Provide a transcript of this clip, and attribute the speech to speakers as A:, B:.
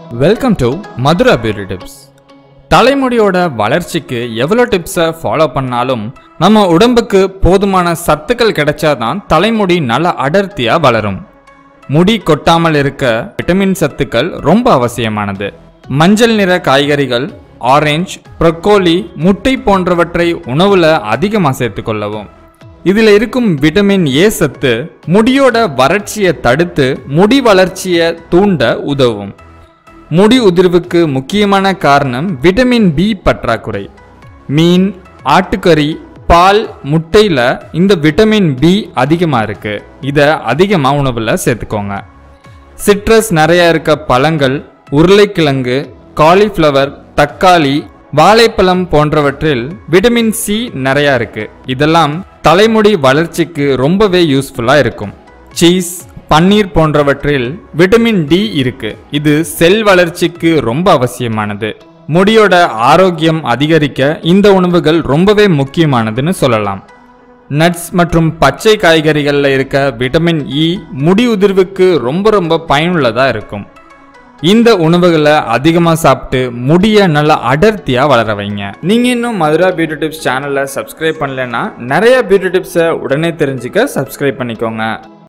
A: welcome to Madhura beauty tips தலைமுடியோட வளர்ச்சிக்கு எவ்வளோ டிப்ஸை ஃபாலோ பண்ணாலும் நம்ம உடம்புக்கு போதுமான சத்துக்கள் கிடைச்சாதான் தலைமுடி நல்ல அடர்த்தியாக வளரும் முடி கொட்டாமல் இருக்க விட்டமின் சத்துக்கள் ரொம்ப அவசியமானது மஞ்சள் நிற காய்கறிகள் ஆரஞ்சு ப்ரொக்கோலி முட்டை போன்றவற்றை உணவுல அதிகமாக சேர்த்துக்கொள்ளவும் இதில் இருக்கும் விட்டமின் ஏ சத்து முடியோட வறட்சியை தடுத்து முடி வளர்ச்சியை தூண்ட உதவும் முடி உதிர்வுக்கு முக்கியமான காரணம் விட்டமின் பி பற்றாக்குறை மீன் ஆட்டுக்கறி பால் முட்டையில் இந்த விட்டமின் பி அதிகமாக இருக்கு இதை அதிகமாக உணவில் சேர்த்துக்கோங்க சிட்ரஸ் நிறைய இருக்க பழங்கள் உருளைக்கிழங்கு காலிஃப்ளவர் தக்காளி வாழைப்பழம் போன்றவற்றில் விட்டமின் சி நிறைய இருக்கு இதெல்லாம் தலைமுடி வளர்ச்சிக்கு ரொம்பவே யூஸ்ஃபுல்லா இருக்கும் சீஸ் பன்னீர் போன்றவற்றில் விட்டமின் டி இருக்கு இது செல் வளர்ச்சிக்கு ரொம்ப அவசியமானது முடியோட ஆரோக்கியம் அதிகரிக்க இந்த உணவுகள் ரொம்பவே முக்கியமானதுன்னு சொல்லலாம் நட்ஸ் மற்றும் பச்சை காய்கறிகளில் இருக்க விட்டமின் இ முடி உதிர்வுக்கு ரொம்ப ரொம்ப பயனுள்ளதாக இருக்கும் இந்த உணவுகளை அதிகமாக சாப்பிட்டு முடியை நல்லா அடர்த்தியாக வளர வைங்க நீங்கள் இன்னும் மதுரா பியூட்டி டிப்ஸ் சேனலை சப்ஸ்கிரைப் பண்ணலைன்னா நிறைய பியூட்டி டிப்ஸை உடனே தெரிஞ்சுக்க சப்ஸ்கிரைப் பண்ணிக்கோங்க